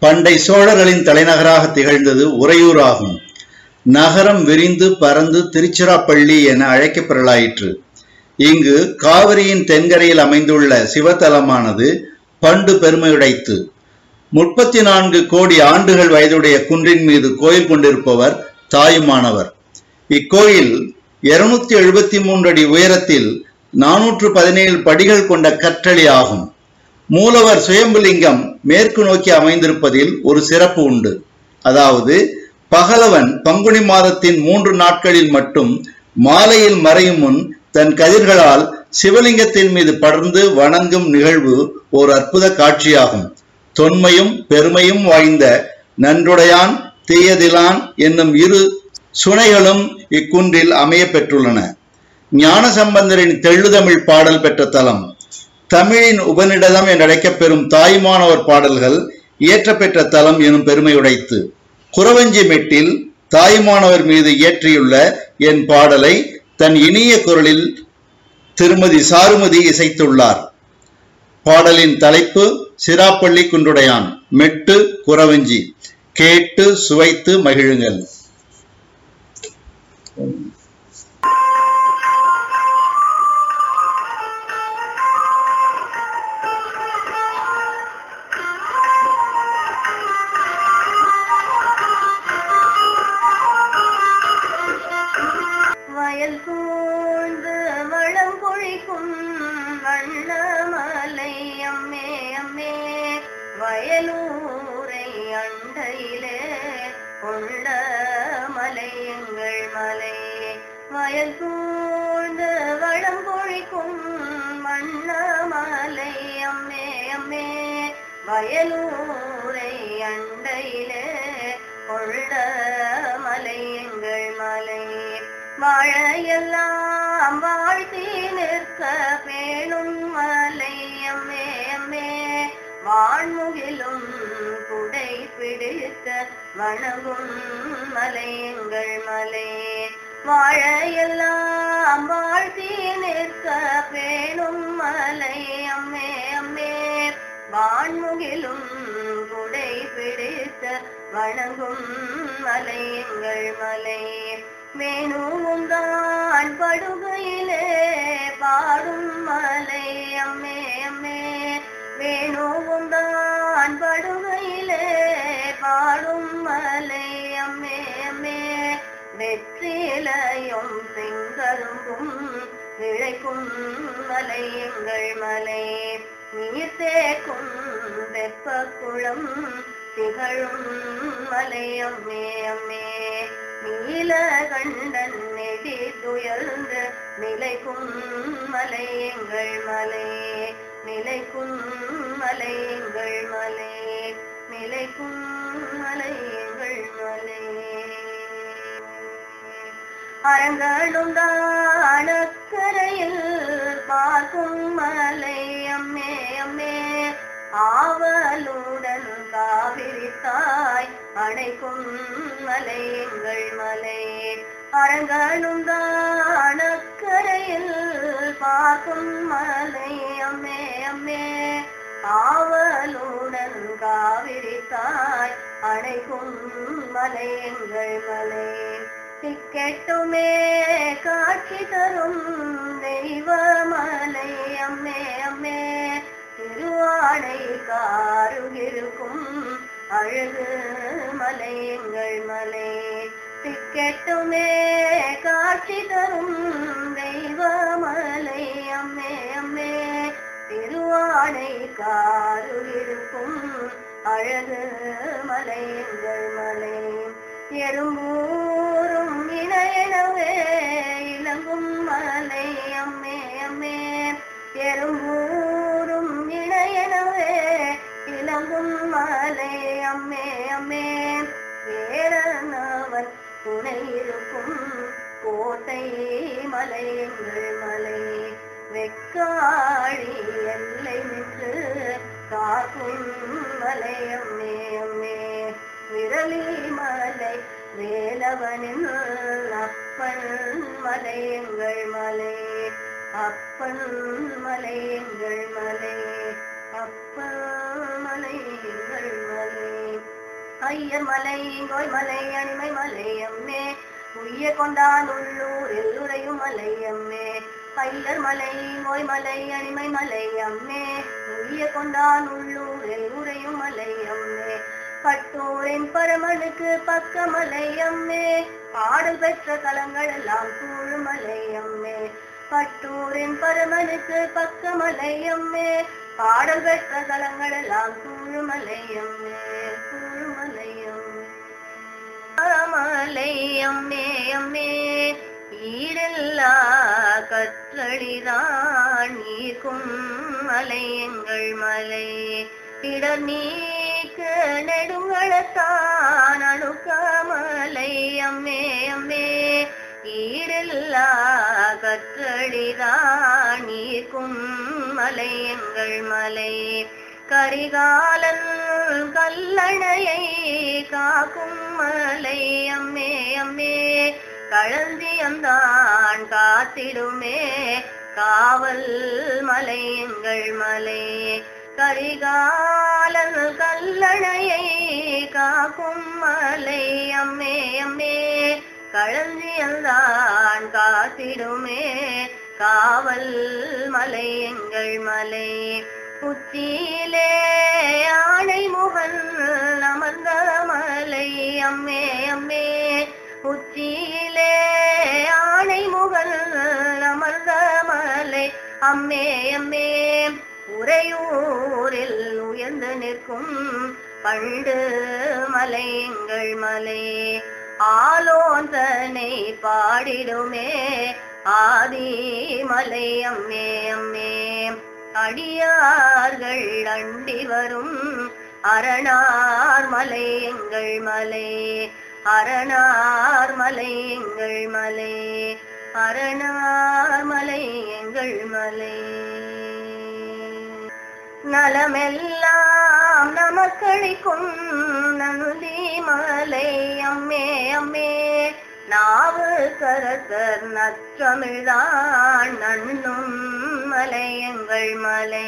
பண்டை சோழர்களின் தலைநகராக திகழ்ந்தது உறையூர் ஆகும் நகரம் விரிந்து பறந்து திருச்சிராப்பள்ளி என அழைக்கப்பெறலாயிற்று இங்கு காவிரியின் தென்கரையில் அமைந்துள்ள சிவத்தலமானது பண்டு பெருமையுடைத்து முப்பத்தி நான்கு கோடி ஆண்டுகள் வயதுடைய குன்றின் மீது கோயில் கொண்டிருப்பவர் தாயுமானவர் இக்கோயில் இருநூத்தி எழுபத்தி மூன்று அடி உயரத்தில் நானூற்று பதினேழு படிகள் கொண்ட கற்றளி ஆகும் மூலவர் சுயம்புலிங்கம் மேற்கு நோக்கி அமைந்திருப்பதில் ஒரு சிறப்பு உண்டு அதாவது பகலவன் பங்குனி மாதத்தின் மூன்று நாட்களில் மட்டும் மாலையில் மறையும் முன் தன் கதிர்களால் சிவலிங்கத்தின் மீது படர்ந்து வணங்கும் நிகழ்வு ஓர் அற்புத காட்சியாகும் தொன்மையும் பெருமையும் வாய்ந்த நன்றுடையான் தீயதிலான் என்னும் இரு சுனைகளும் இக்குன்றில் அமைய பெற்றுள்ளன ஞான சம்பந்தரின் தெள்ளுதமிழ் பாடல் பெற்ற தலம் தமிழின் உபநிடதம் என்றழைக்கப் பெறும் தாய்மானவர் பாடல்கள் இயற்றப்பெற்ற தலம் எனும் பெருமையுடைத்து குறவஞ்சி மெட்டில் தாய்மானவர் மீது இயற்றியுள்ள என் பாடலை தன் இனிய குரலில் திருமதி சாருமதி இசைத்துள்ளார் பாடலின் தலைப்பு சிராப்பள்ளி குன்றுடையான் மெட்டு குறவஞ்சி கேட்டு சுவைத்து மகிழுங்கள் வயல் சூழ்ந்து வளம் கொழிக்கும் வண்ணமலை அம்மே அம்மே வயலூரை அண்டையிலே உள்ள மலை எங்கள் மலை வயல் சூழ்ந்து வளம் கொழிக்கும் வண்ணமலை அம்மே அம்மே வயலூரை அண்டையிலே கொள்ள மலை எங்கள் மலை வாழையெல்லாம் வாழ்த்தி நிற்க பேணும் மலை அம்மே அம்மே வான்முகிலும் குடை பிடித்த வணங்கும் மலை எங்கள் மலை வாழையெல்லாம் வாழ்த்தி நிற்க பேணும் மலை அம்மே அம்மே வான்முகிலும் குடை பிடித்த வணங்கும் மலை எங்கள் மலை வேணுவும் தான் படுகையிலே பாடும் மலை அம்மே அம்மே வேணுவும் தான் படுகையிலே பாடும் மலை அம்மே அம்மே வெற்றிலையும் செங்கரும்பும் இழைக்கும் மலை எங்கள் மலை நீர் தேக்கும் வெப்ப குளம் திகழும் மலை அம்மே அம்மே நீலகண்டன் நெடி துயர்ந்து நிலைக்கும் மலை எங்கள் மலை நிலைக்கும் மலை எங்கள் மலை நிலைக்கும் மலை எங்கள் மலை அரங்களும் தானக்கரையில் பார்க்கும் மலை அம்மே அம்மே ஆவலுடன் காவிரி தாய் அணைக்கும் மலை எங்கள் மலை அரங்களும் தானக்கரையில் பார்க்கும் மலை அம்மே அம்மே ஆவலுடன் காவிரி தாய் அணைக்கும் மலை எங்கள் மலை திக்கெட்டுமே காட்சி தரும் தெய்வமலை அம்மே அம்மே திருவாடை காருகிருக்கும் அழகு மலை எங்கள் மலை திக்கெட்டுமே காட்சி தரும் தெய்வமலை அம்மே அம்மே திருவாடை காருகிருக்கும் அழகு மலை எங்கள் மலை எறும்பூரும் இணையனவே இளங்கும் மலை அம்மே அம்மே எறும்பூரும் இணையனவே இளங்கும் மலை அம்மே அம்மே வேறனவன் துணை இருக்கும் கோட்டை மலை எங்கள் மலை வெக்காழி எல்லை நின்று காக்கும் மலை அம்மே அம்மே விரலி மலை வேலவனின் அப்பன் மலை எங்கள் மலை அப்பன் மலை எங்கள் மலை அப்பன் மலை எங்கள் மலை ஐயர் மலை கோய் மலை அணிமை மலை அம்மே உய்ய கொண்டான் உள்ளூரில் உறையும் மலை அம்மே ஐயர் மலை கோய் மலை அணிமை மலை அம்மே உய்ய கொண்டான் உள்ளூரில் உறையும் மலை அம்மே பட்டூரின் பரமனுக்கு பக்கமலை அம்மே பாடல் பெற்ற தலங்கள் எல்லாம் சூழுமலை அம்மே பட்டூரின் பரமனுக்கு பக்கமலை அம்மே பாடல் பெற்ற தலங்கள் எல்லாம் சூழுமலை அம்மே சூழுமலை அம்மே மலை அம்மே அம்மே ஈரல்லா கற்றளிதான் நீக்கும் மலை எங்கள் மலை இடர் நீக்க நெடுங்களத்தான் அணுக்கமலை அம்மே அம்மே ஈரல்லா கற்றளிதான் நீக்கும் மலை எங்கள் மலை கரிகாலன் கல்லணையை காக்கும் மலை அம்மே அம்மே களஞ்சியந்தான் காத்திடுமே காவல் மலை எங்கள் மலை கரிகாலன் கல்லணையை காக்கும் மலை அம்மே அம்மே களஞ்சியந்தான் காத்திடுமே காவல் மலை எங்கள் மலை உச்சியிலே ஆணை முகன் அமர்ந்த மலை அம்மே அம்மே உச்சியிலே ஆணை முகன் அமர்ந்த மலை அம்மே அம்மே உறையூரில் உயர்ந்து நிற்கும் பண்டு மலை எங்கள் மலை ஆலோசனை பாடிடுமே ஆதி மலை அம்மே அம்மே அடியார்கள் அண்டி வரும் அரணார் மலை எங்கள் மலை அரணார் மலை எங்கள் மலை அரணார் மலை எங்கள் மலை நலமெல்லாம் நமக்களிக்கும் நந்தி மலை அம்மே அம்மே நாவு கரசர் நற்றமிழ்தான் நண்ணும் மலை எங்கள் மலை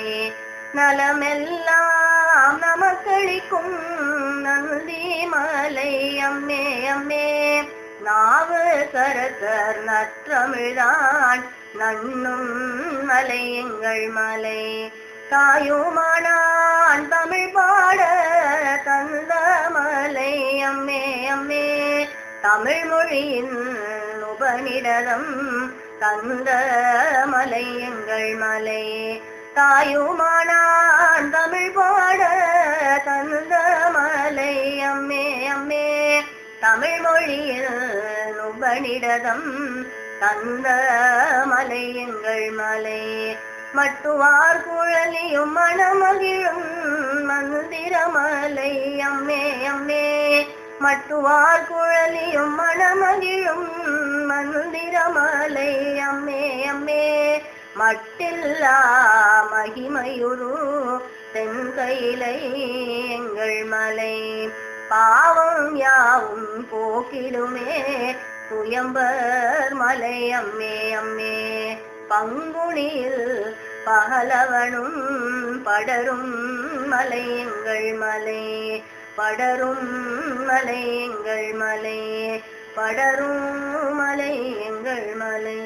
நலமெல்லாம் நமக்களிக்கும் நந்தி மலை அம்மே அம்மே நாவு கரசர் நற்றமிழ்தான் நண்ணும் மலை எங்கள் மலை தாயுமானான் தமிழ் பாட தந்த மலை அம்மே அம்மே தமிழ் மொழியின் உபநிடதம் தந்த மலை எங்கள் மலை தாயுமானான் தமிழ் பாட தந்த மலை அம்மே அம்மே தமிழ் மொழியில் உபநிடதம் தந்த மலை எங்கள் மலை மட்டுவார் குழலியும் மணமகிழும் மந்திரமலை அம்மே அம்மே மட்டுவார் குழலியும் மணமகிழும் மந்திரமலை அம்மே அம்மே மட்டில்லா மகிமையுரு தென்கையிலை எங்கள் மலை பாவம் யாவும் போக்கிடுமே சுயம்பர் மலை அம்மே அம்மே பங்குனியில் பகலவனும் படரும் மலை எங்கள் மலை படரும் மலை எங்கள் மலை படரும் மலை எங்கள் மலை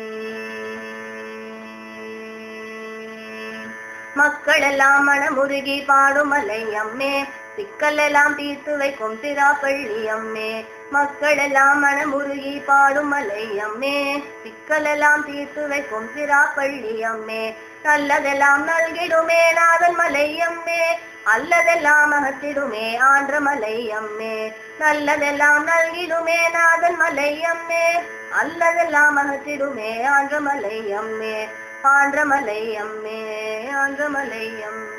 மக்களெல்லாம் மனமுருகி பாடும் மலை அம்மே சிக்கல் எல்லாம் தீர்த்து வைக்கும் திராப்பள்ளி அம்மே மக்கள் எல்லாம் மனமுருகி பாடும் மலை அம்மே சிக்கல் எல்லாம் தீர்த்து வைக்கும் திராப்பள்ளி அம்மே நல்லதெல்லாம் நல்கிடுமே நாதன் மலை அம்மே அல்லதெல்லாம் அகற்றிடுமே ஆன்ற மலை அம்மே நல்லதெல்லாம் நல்கிடுமே நாதன் மலை அம்மே அல்லதெல்லாம் அகற்றிடுமே ஆன்ற மலை அம்மே ஆன்ற மலை அம்மே ஆன்ற மலை அம்மே